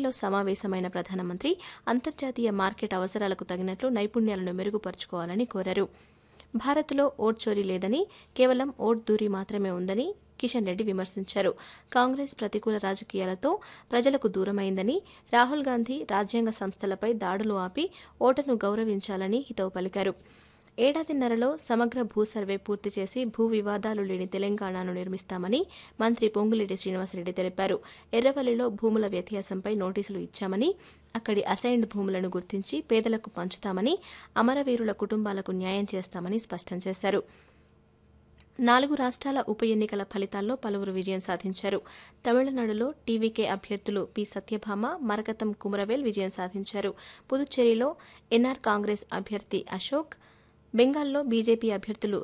ఢిల్లీలో సమావేశమైన ప్రధానమంత్రి అంతర్జాతీయ మార్కెట్ అవసరాలకు తగినట్లు నైపుణ్యాలను మెరుగుపరుచుకోవాలని కోరారు భారత్లో ఓట్ చోరీ లేదని కేవలం ఓట్ దూరి మాత్రమే ఉందని కిషన్ రెడ్డి విమర్శించారు కాంగ్రెస్ ప్రతికూల రాజకీయాలతో ప్రజలకు దూరమైందని రాహుల్ గాంధీ రాజ్యాంగ సంస్థలపై దాడులు ఆపి ఓటర్ను గౌరవించాలని హితవు పలికారు ఏడాదిన్నరలో సమగ్ర భూ సర్వే పూర్తి చేసి భూ వివాదాలు లేని తెలంగాణను నిర్మిస్తామని మంత్రి పొంగులేటి శ్రీనివాసరెడ్డి తెలిపారు ఎర్రవల్లిలో భూముల వ్యత్యాసంపై నోటీసులు ఇచ్చామని అక్కడి అసైన్డ్ భూములను గుర్తించి పేదలకు పంచుతామని అమరవీరుల కుటుంబాలకు న్యాయం చేస్తామని స్పష్టం చేశారు నాలుగు రాష్ట్రాల ఉప ఎన్నికల ఫలితాల్లో పలువురు విజయం సాధించారు తమిళనాడులో టీవీకే అభ్యర్థులు పి సత్యభామ మరకతం కుమరవేల్ విజయం సాధించారు పుదుచ్చేరిలో ఎన్ఆర్ కాంగ్రెస్ అభ్యర్థి అశోక్ బెంగాల్లో బీజేపీ అభ్యర్థులు